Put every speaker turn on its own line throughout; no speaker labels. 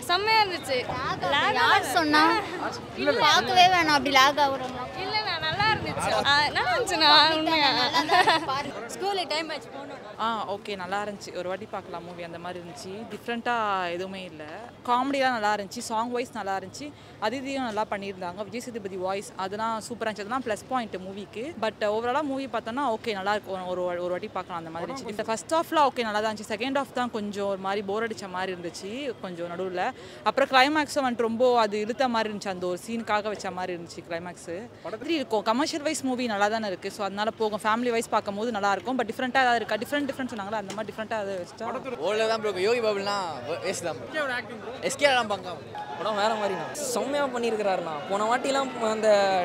செம்மையா இருந்துச்சு
யார் சொன்னா பார்க்கவே வேணாம் அப்படி லாக் ஆகுறோம்
இல்லைண்ணா நல்லா இருந்துச்சு ஆ, நல்லா இருந்துச்சுண்ணா உண்மையா
ஸ்கூலு டைம் ஆச்சு போகணும்
ஆ ஓகே நல்லா இருந்துச்சு ஒரு வாட்டி பார்க்கலாம் மூவி அந்த மாதிரி இருந்துச்சு டிஃப்ரெண்ட்டாக எதுவுமே இல்லை காமெடியாக நல்லா இருந்துச்சு சாங் வைஸ் நல்லா இருந்துச்சு அதிதியும் நல்லா பண்ணியிருந்தாங்க விஜய் சேதுபதி வாய்ஸ் அதெல்லாம் சூப்பராக இருந்துச்சு அதெல்லாம் ப்ளஸ் பாயிண்ட் மூவிக்கு பட் ஓவராலாக மூவி பார்த்தோன்னா ஓகே நல்லா இருக்கும் ஒரு வா- ஒரு வாட்டி பார்க்கலாம் அந்த மாதிரி இருந்துச்சு இந்த ஃபர்ஸ்ட் ஹாஃப்லாம் ஓகே நல்லா தான் இருந்துச்சு செகண்ட் ஹாஃப் தான் கொஞ்சம் ஒரு மாதிரி போர் அடிச்ச மாதிரி இருந்துச்சு கொஞ்சம் நடுவில் அப்புறம் கிளைமேக்ஸும் வந்துட்டு ரொம்ப அது இழுத்த மாதிரி இருந்துச்சு அந்த ஒரு சீனுக்காக வச்ச மாதிரி இருந்துச்சு கிளைமேக்ஸு மாதிரி இருக்கும் கமர்ஷியல் வைஸ் மூவி நல்லா தானே இருக்குது ஸோ அதனால போகும் ஃபேமிலி வைஸ் பார்க்கும்போது நல்லா இருக்கும் பட் டிஃப்ரெண்ட்டாக ஏதாவது இருக்கா டிஃப்ரெண்ட் டிஃப்ரெண்ட் சொன்னாங்களா அந்த மாதிரி டிஃப்ரெண்ட்டாக அதை வச்சுட்டா
ஓல்ல தான் ப்ரோ யோகி பாபுலாம் வேஸ்ட் தான் ப்ரோ எஸ்கே எல்லாம் பார்க்கலாம்
படம் வேற மாதிரிண்ணா செம்மையாக பண்ணியிருக்கிறாருண்ணா போன வாட்டிலாம் அந்த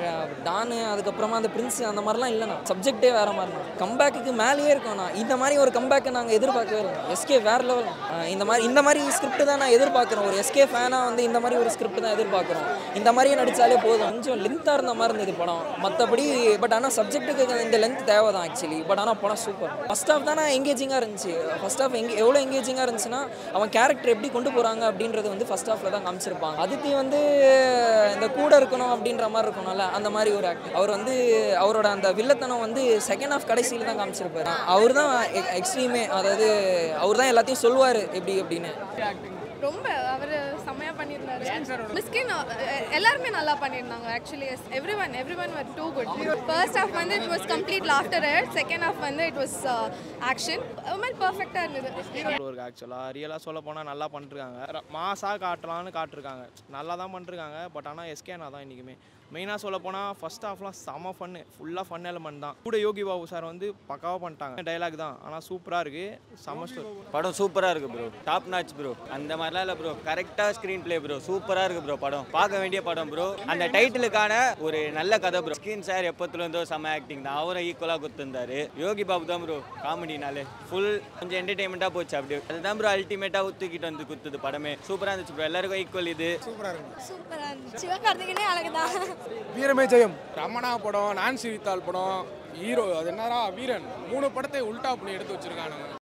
டானு அதுக்கப்புறமா அந்த பிரின்ஸ் அந்த மாதிரிலாம் இல்லைண்ணா சப்ஜெக்டே வேற மாதிரிண்ணா கம்பேக்குக்கு மேலேயே இருக்கோண்ணா இந்த மாதிரி ஒரு கம்பேக்கை நாங்கள் எதிர்பார்க்கவே இல்லை எஸ்கே வேற லெவல் இந்த மாதிரி இந்த மாதிரி ஸ்கிரிப்ட் தான் நான் எதிர்பார்க்குறோம் ஒரு எஸ்கே ஃபேனாக வந்து இந்த மாதிரி ஒரு ஸ்கிரிப்ட் தான் எதிர்பார்க்குறோம் இந்த மாதிரியே நடித்தாலே போதும் கொஞ்சம் லென்த்தாக இருந்த மாதிரி இருந்தது படம் மற்றபடி பட் ஆனால் சப்ஜெக்ட்டுக்கு இந்த லென்த் தேவை தான் ஆக்சுவலி பட் ஆனால் படம் சூப்பர் ஃபர்ஸ்ட் ஹாஃப் தானே எங்கேஜிங்காக இருந்துச்சு ஃபர்ஸ்ட் ஹாஃப் எங்கே எவ்வளோ எங்கேஜிங்காக இருந்துச்சுன்னா அவன் கேரக்டர் எப்படி கொண்டு போகிறாங்க அப்படின்றது வந்து ஃபர்ஸ்ட் ஹாஃபில் தான் காமிச்சிருப்பாங்க அதித்தி வந்து இந்த கூட இருக்கணும் அப்படின்ற மாதிரி இருக்கணும்ல அந்த மாதிரி ஒரு ஆக்ட் அவர் வந்து அவரோட அந்த வில்லத்தனம் வந்து செகண்ட் ஹாஃப் கடைசியில் தான் காமிச்சிருப்பாரு அவர் தான் எக்ஸ்ட்ரீமே அதாவது அவர் தான் எல்லாத்தையும் சொல்லுவார் எப்படி அப்படின்னு
ரொம்ப அவர் செம்மையா பண்ணியிருந்தாரு மிஸ்கின் எல்லாருமே நல்லா பண்ணியிருந்தாங்க actually yes everyone everyone were too good first half வந்து it was complete laughter second half வந்து இட் வாஸ் ஆக்ஷன் அது மாதிரி பர்ஃபெக்டாக இருந்தது
ஒரு ஆக்சுவலாக ரியலாக சொல்ல போனால் நல்லா பண்ணிருக்காங்க மாசாக காட்டலான்னு காட்டிருக்காங்க நல்லா தான் பண்ணிருக்காங்க பட் ஆனால் எஸ்கேனா தான் இன்றைக்குமே மெயினாக சொல்ல போனால் ஃபர்ஸ்ட் ஹாஃப்லாம் செம ஃபன்னு ஃபுல்லாக ஃபன் எலமெண்ட் தான் கூட யோகி பாபு சார் வந்து பக்காவாக பண்ணிட்டாங்க டைலாக் தான் ஆனால் சூப்பராக இருக்குது செம ஸ்டோரி
படம் சூப்பராக இருக்கு ப்ரோ டாப் நாச் ப்ரோ அந்த மாதிரிலாம் இல்லை ப்ரோ கரெக்டாக ஸ்க்ரீன் ப்ளே ப்ரோ சூப்பராக இருக்கு ப்ரோ படம் பார்க்க வேண்டிய படம் ப்ரோ அந்த டைட்டிலுக்கான ஒரு நல்ல கதை ப்ரோ ஸ்கிரீன் சார் எப்போத்துலேருந்தோ செம ஆக்டிங் தான் அவரும் ஈக்குவலாக கொடுத்துருந்தாரு யோகி பாபு தான் ப்ரோ காமெடினாலே ஃபுல் கொஞ்சம் என்டர்டைன்மெண்ட்டாக போச்சு அப்படியே அதுதான் ப்ரோ அல்டிமேட்டாக தூக்கிட்டு வந்து கொடுத்தது படமே சூப்பராக இருந்துச்சு ப்ரோ எல்லாருக்கும் ஈக்குவல் இது
சூப்பராக இருந்துச்சு சிவகார்த்திகனே அழகு தான்
வீரமே ஜெயம் ரமணா படம் நான்சி வித்தால் படம் ஹீரோ அது என்னடா வீரன் மூணு படத்தை உல்டா பண்ணி எடுத்து வச்சிருக்கானுங்க